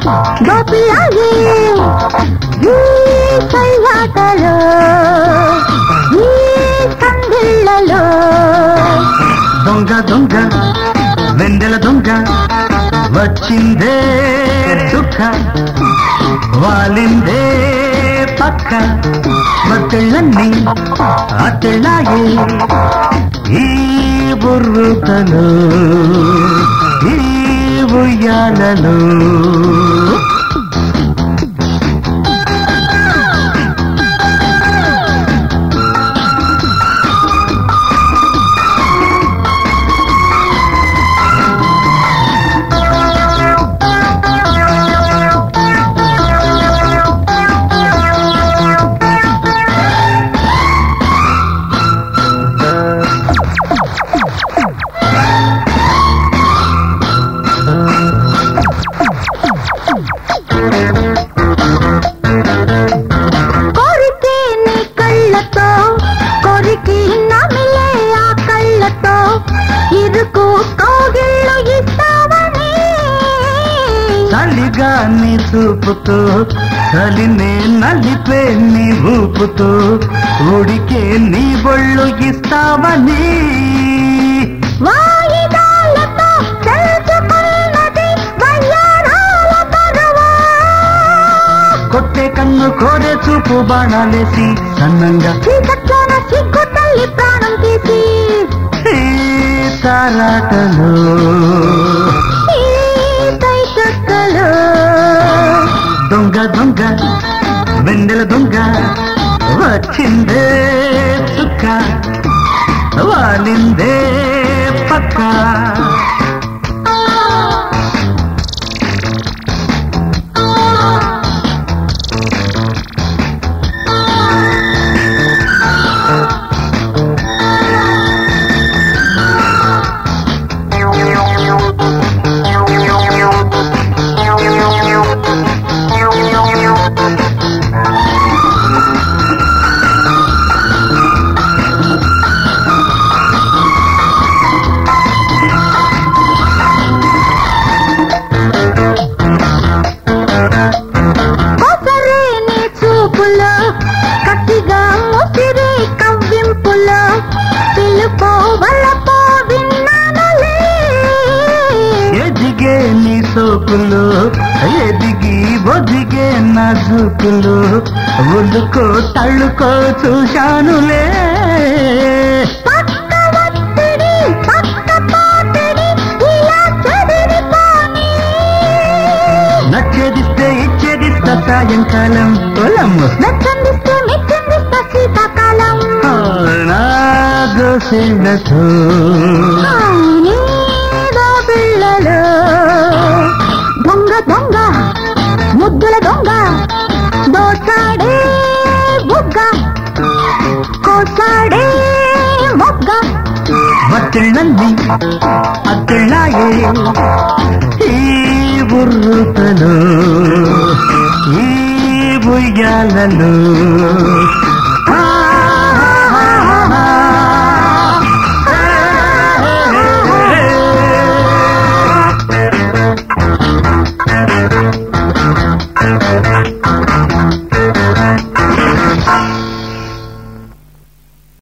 గోపిలాగే ఈ కళ్ళాటలో ఈ సందిళ్ళలో దొంగ దొంగ వెందెల దొంగ వచ్చిందే దుఃఖ వాలిందే పక్క మత్తెళ్ళన్నీ అత్తెళ్ళాగే ఈ బుర్రుతలు ఈ ఉయ్యాలలో కోరికే నీ కళ్ళతో కోరికి నమిలే ఆ కళ్ళతో ఇరుకు కోగిళ్ళు ఇస్తావని చలిగా నీ చూపుతూ చలినే నలిపే నీ ఊపుతూ ఉడికే నీ బొళ్ళు ఇస్తావని వాయిదాలతో తెలుసుకున్నది వయ్యారాల పరువా. కొట్టే కన్ను కోరే చూపు బాణాలేసి సన్నంగా చీకట్లోన సిగ్గు తల్లి ప్రాణం తీసి ఈ తారాటలు ఈ తైతక్కలు దొంగ దొంగ వెన్నెల దొంగ వచ్చిందే చుక్క వాలిందే పక్క కొసరే నీ చూపులో కత్తిగా ముసిరే కవ్వింపులో పిలుపో వల్లపో విన్నానులే ఎదిగే నీ సోకులు ఎదిగి ఒదిగే నా జూకులు ఒళ్ళుకో తళ్ళుకో చూశానులే పక్క ఒత్తిడి పక్క పాతిడి ఇలా చెదిరిపోని నచ్చేదిస్తే ఇచ్చేదిస్తా సాయంకాలం పొలం మెచ్చందిస్తే మెచ్చందిస్తా శీతాకాలం నా దోసిళ్ళతో నీదో పిల్లలు దొంగ దొంగ ముద్దుల దొంగ దోచాడే బుగ్గ కోసాడే మొగ్గ మత్తిళ్ళన్నీ అత్తిళ్ళాయే ఈ బుర్రుతలు ఈ బుయ్యాలలో